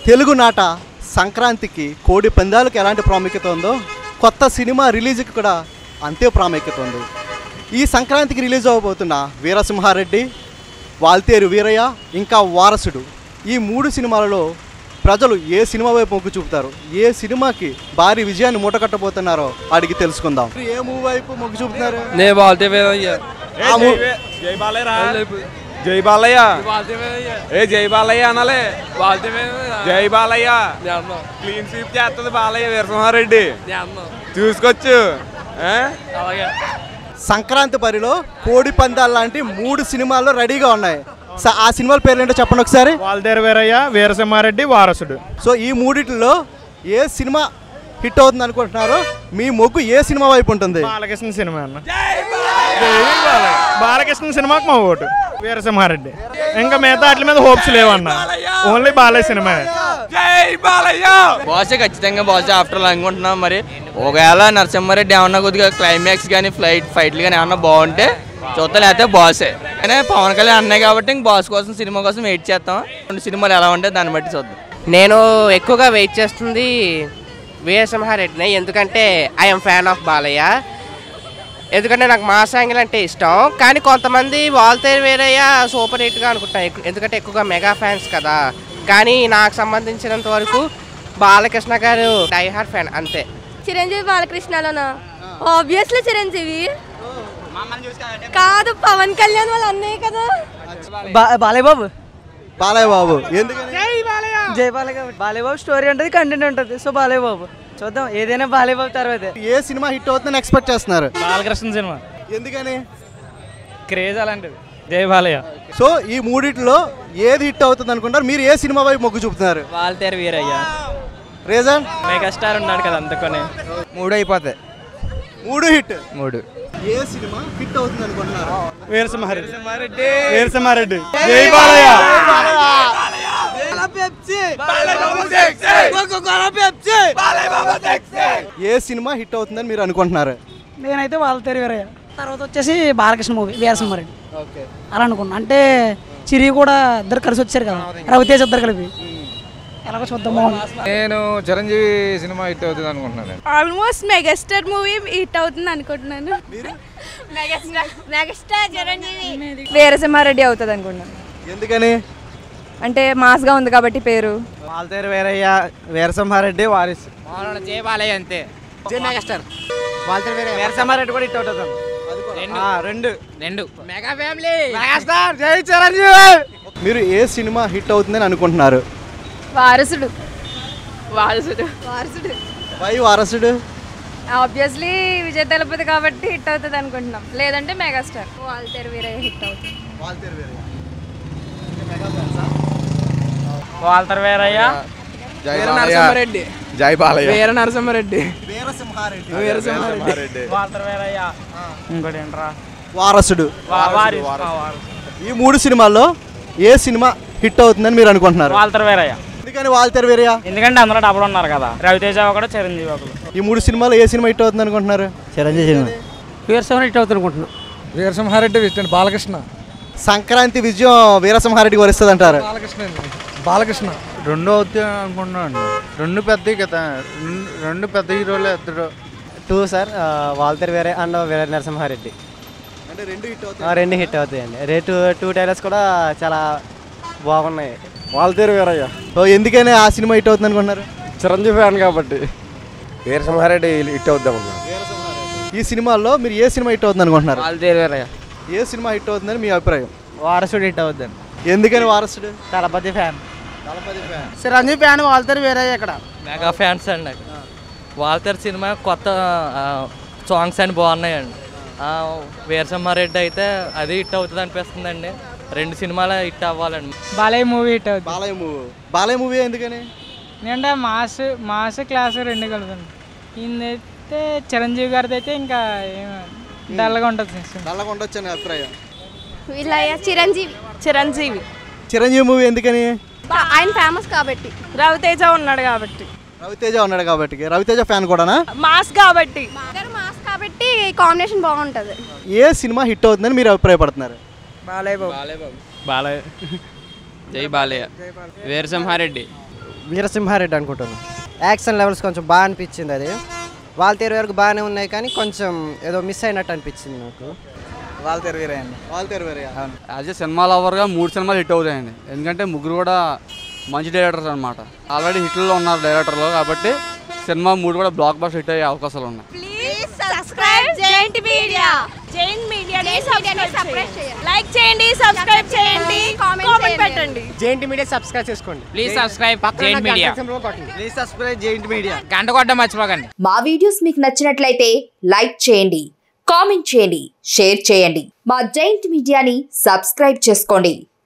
తెలుగు నాట సంక్రాంతికి కోడి పందాలకు ఎలాంటి ప్రాముఖ్యత ఉందో కొత్త సినిమా రిలీజ్కి కూడా అంతే ప్రాముఖ్యత ఉంది ఈ సంక్రాంతికి రిలీజ్ అవ్వబోతున్న వీరసింహారెడ్డి వాల్తేరు వీరయ్య ఇంకా వారసుడు ఈ మూడు సినిమాలలో ప్రజలు ఏ సినిమా వైపు మొగ్గు చూపుతారు ఏ సినిమాకి భారీ విజయాన్ని మూటకట్టబోతున్నారో అడిగి తెలుసుకుందాం ఏ మూవీ వైపు మొగ్గు చూపుతున్నారు నే బాల్తే వేదయ్యా ఆ మూ- జై బాలయ్య రా జై బాలయ్య బాల్తే వేదయ్యా ఏ జై బాలయ్య అనాలే బాల్తే వేదయ్యా జై బాలయ్య నేను అన్నా క్లీన్ స్వీప్ చేస్తుంది బాలయ్య వీరసింహారెడ్డి నేను అన్నా చూసుకోవచ్చు ఆ? అలాగే సంక్రాంతి బరిలో కోడి పందాలు లాంటి మూడు సినిమాలు రెడీగా ఉన్నాయి స- ఆ సినిమాల పేర్లు ఏంటో చెప్పండి ఒకసారి వాల్దేరు వీరయ్య వీరసింహారెడ్డి వారసుడు సో ఈ మూడిట్లో ఏ సినిమా హిట్ అవుతుంది అనుకుంటున్నారో మీ మొగ్గు ఏ సినిమా వైపు ఉంటుంది బాలకృష్ణ సినిమా అన్న జై బాలయ్య. బాలకృష్ణ సినిమాకి మా ఓటు వీరసింహారెడ్డి ఇంకా మిగతా వాటి మీద హోప్స్ లేవన్న ఓన్లీ బాలయ్య సినిమా జై బాలయ్య బాసే ఖచ్చితంగా బాసే ఆఫ్టర్ ఆల్ అనుకుంటున్నాం మరి ఒకవేళ నరసింహారెడ్డి ఏమన్నా కొద్దిగా క్లైమాక్స్ కానీ ఫ్లైట్ ఫైట్లు కానీ ఏమన్నా బాగుంటే చూస్తా లేకపోతే బాసే కానీ పవన్ కళ్యాణ్ అన్నాయి కాబట్టి ఇంక బాస్ కోసం సినిమా కోసం వెయిట్ చేస్తాం రెండు సినిమాలు ఎలా ఉంటాయి దాన్ని బట్టి చూద్దాం నేను ఎక్కువగా వెయిట్ చేస్తుంది వీరసింహారెడ్డిని ఎందుకంటే ఐఎమ్ ఫ్యాన్ ఆఫ్ బాలయ్య ఎందుకంటే నాకు మాస్ యాంగిల్ అంటే ఇష్టం కానీ కొంతమంది వాల్తేరు వేరయ్య సూపర్ హిట్గా అనుకుంటాను ఎక్కు- ఎందుకంటే ఎక్కువగా మెగా ఫ్యాన్స్ కదా కానీ నాకు సంబంధించినంత వరకు బాలకృష్ణ గారు డైహార్ ఫ్యాన్ అంతే చిరంజీవి బాలకృష్ణలోనా ఆబ్వియస్లీ చిరంజీవి కాదు పవన్ కళ్యాణ్ వాళ్ళ అన్నయ్య కదా బాలయ్య బాబు బాలయ్య బాబు ఎందుకని జై బాలయ్య బాబు బాలయ్య బాబు స్టోరీ ఉంటుంది కంటెంట్ ఉంటుంది సో బాలయ్య బాబు చూద్దాం ఏదైనా బాలయ్య బాబు తర్వాతే ఏ సినిమా హిట్ అవుతుందని ఎక్స్పెక్ట్ చేస్తున్నారు బాలకృష్ణ సినిమా ఎందుకని క్రేజ్ అలాంటిది జై బాలయ్య సో ఈ మూడిట్లో ఏది హిట్ అవుతుంది అనుకుంటారు మీరు ఏ సినిమా వైపు మొగ్గు చూపుతున్నారు వాల్తేరు వీరయ్య రీజన్ మెగాస్టార్ ఉన్నాడు కదా అందుకనే మూడు అయిపోతాయి మూడు హిట్ మూడు ఏ సినిమా హిట్ అవుతుంది అనుకుంటున్నారు వీరసింహారెడ్డి వీరసింహారెడ్డి జై బాలయ్య ఏ సినిమా హిట్ అవుతుందని మీరు అనుకుంటున్నారు నేనైతే వాల్తేరు వీరయ్య తర్వాత వచ్చేసి బాలకృష్ణ మూవీ వీరసింహారెడ్డి ఓకే అలా అనుకున్నా అంటే చిరి కూడా ఇద్దరు కలిసి వచ్చారు కదా రవితేజ్ ఇద్దరు కలిపి ఎలాగో చూద్దాం బాగుంది నేను చిరంజీవి సినిమా హిట్ అవుతుంది అనుకుంటున్నాను ఆల్మోస్ట్ మెగాస్టార్ మూవీ హిట్ అవుతుంది అనుకుంటున్నాను మెగాస్టార్ చిరంజీవి వీరసింహారెడ్డి అవుతుంది అనుకుంటున్నాను ఎందుకని అంటే మాస్గా ఉంది కాబట్టి పేరు వాల్తేరు వీరయ్య వీరసింహారెడ్డి వారిసు జై బాలయ్య అంతే జై మెగాస్టార్ వీరసింహారెడ్డి కూడా ఇట్ అవుతుంది రెండు రెండు మెగా ఫ్యామిలీ మెగాస్టార్ జై చిరంజీవి మీరు ఏ సినిమా హిట్ అవుతుందని అనుకుంటున్నారు వారసుడు వారసుడు వారసుడు వై వారసుడు ఆబ్వియస్లీ విజయ్ దళపతి కాబట్టి హిట్ అవుతుంది అనుకుంటున్నాం లేదంటే మెగాస్టార్ వాల్తేరు వీరయ్య హిట్ అవుతుంది వాల్తేరు వీరయ్య జై నరసింహారెడ్డి జై బాలయ్య వీర నరసింహారెడ్డి వీరసింహారెడ్డి వాల్తేరు వీరయ్య ఇంకోటి ఏంట్రా వారసుడు వారిసు ఈ మూడు సినిమాల్లో ఏ సినిమా హిట్ అవుతుందని మీరు అనుకుంటున్నారు వాల్తేరు వీరయ్య ఎందుకని వాల్తేరు వీరయ్య ఎందుకంటే అందరూ డబ్బులు ఉన్నారు కదా రవితేజ ఒకడు చిరంజీవి ఒకడు ఈ మూడు సినిమాలో ఏ సినిమా హిట్ అవుతుంది అనుకుంటున్నారు చిరంజీవి సినిమా వీరసింహారెడ్డి ఇట్ అవుతుంది అనుకుంటున్నాం వీరసింహారెడ్డి విష్ణు బాలకృష్ణ సంక్రాంతి విజయం వీరసింహారెడ్డికి వరిస్తుంది అంటారు బాలకృష్ణ బాలకృష్ణ రెండు అవుతాయి అనుకుంటున్నాను రెండు పెద్ద కదా రెండు- రెండు పెద్ద హీరోలే ఇద్దరు two sir Waltair Veerayya and Veera Narasimha Reddy అంటే రెండు హిట్ ఆ, రెండు హిట్ అవుతాయండి రేటు టూ టైలర్స్ కూడా చాలా బాగున్నాయి వాల్తేరు వీరయ్య సో ఎందుకని ఆ సినిమా హిట్ అవుతుంది అనుకుంటున్నారు చిరంజీవి ఫ్యాన్ కాబట్టి వీరసింహారెడ్డి ఇట్ అవుద్దాం ఈ సినిమాల్లో మీరు ఏ సినిమా హిట్ అవుతుంది అనుకుంటున్నారు వాల్తేరు వీరయ్య ఏ సినిమా హిట్ అవుతుందని మీ అభిప్రాయం వారసుడు హిట్ అవుతుంది ఎందుకని Varasudu Thalapathy fan Dalapathi fan Chiranjeevi fan Waltair Veerayya ఇక్కడ మెగా ఫ్యాన్స్ అండి వాల్తర్ సినిమా కొత్త సాంగ్స్ అని బాగున్నాయండి వీరసింహారెడ్డి అయితే అది హిట్ అవుతుంది అనిపిస్తుందండి రెండు సినిమాలు హిట్ అవ్వాలండి బాలయ్య మూవీ హిట్ అవుతుంది బాలయ్య మూవీ బాలయ్య మూవీ ఎందుకని ఎందుకంటే మాస్ మాస్ క్లాస్ రెండు కలుగుతుంది ఈయనైతే చిరంజీవి గారిది అయితే ఇంకా డల్గా ఉంటుంది నల్లగా ఉండొచ్చు అని అభిప్రాయం వీళ్ళయ్య చిరంజీవి చిరంజీవి చిరంజీవి మూవీ ఎందుకని ఆయన ఫేమస్ కాబట్టి రవితేజ ఉన్నాడు కాబట్టి రవితేజ ఉన్నాడు కాబట్టి రవితేజ ఫ్యాన్ కూడానా మాస్ కాబట్టి ఇద్దరు మాస్ కాబట్టి కాంబినేషన్ బాగుంటుంది ఏ సినిమా హిట్ అవుతుందని మీరు అభిప్రాయపడుతున్నారు బాలయ్య బాబు బాలయ్య జై బాలయ్య వీరసింహారెడ్డి వీరసింహారెడ్డి అనుకుంటున్నాను యాక్షన్ లెవెల్స్ కొంచెం బాగా అనిపించింది అది వాళ్ళ తీరు వరకు బాగానే ఉన్నాయి కానీ కొంచెం ఏదో మిస్ అయినట్టు అనిపించింది నాకు వాళ్ళ తెరవీరే అండి వాళ్ళు తెరవేరయ్యా యాజ్ ఏ సినిమా లవర్గా మూడు సినిమాలు హిట్ అవుతాయండి ఎందుకంటే ముగ్గురు కూడా మంచి డైరెక్టర్స్ అనమాట ఆల్రెడీ హిట్లో ఉన్నారు డైరెక్టర్లు కాబట్టి సినిమా మూడు కూడా బ్లాక్ బస్టర్ హిట్ అయ్యే అవకాశాలు ఉన్నాయి please subscribe giant media giant మీడియాని సబ్స్క్రైబ్ చేయండి లైక్ చేయండి సబ్స్క్రైబ్ చేయండి కామెంట్ పెట్టండి జేఎన్టీ మీడియా సబ్స్క్రైబ్ చేసుకోండి please subscribe giant media please subscribe JNT media గంట కొట్ట మర్చిపోకండి మా వీడియోస్ మీకు నచ్చినట్లయితే లైక్ చేయండి కామెంట్ చేయండి షేర్ చేయండి మా జైంట్ మీడియాని సబ్స్క్రైబ్ చేసుకోండి